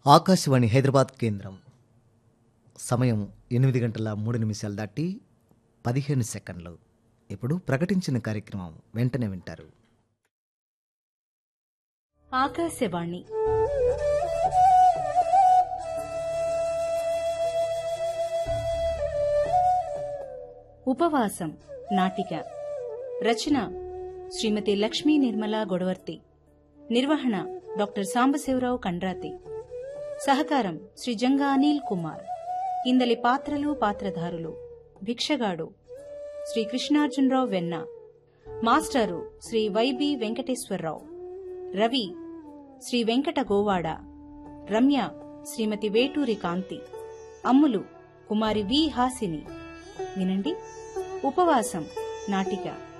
ఆకాశవాణి హైదరాబాద్ కేంద్రం సమయం ఎనిమిది గంటల మూడు నిమిషాలు దాటి పదిహేను సెకండ్లు ఇప్పుడు ప్రకటించిన కార్యక్రమం వెంటనే వింటారు ఆకాశవాణి ఉపవాసం నాటిక రచన శ్రీమతి లక్ష్మీ నిర్మలా గొడవర్తి నిర్వహణ డాక్టర్ సాంబశివరావు కండ్రాతి సహకారం శ్రీ జంగా అనిల్ కుమార్ ఇందలి పాత్రలు పాత్రధారులు భిక్షగాడు శ్రీ కృష్ణార్జునరావు వెన్న మాస్టారు శ్రీ వైబి వెంకటేశ్వరరావు రవి శ్రీ వెంకట గోవాడ రమ్య శ్రీమతి వేటూరి కాంతి అమ్ములు కుమారి వి హాసిని వినండి ఉపవాసం నాటిక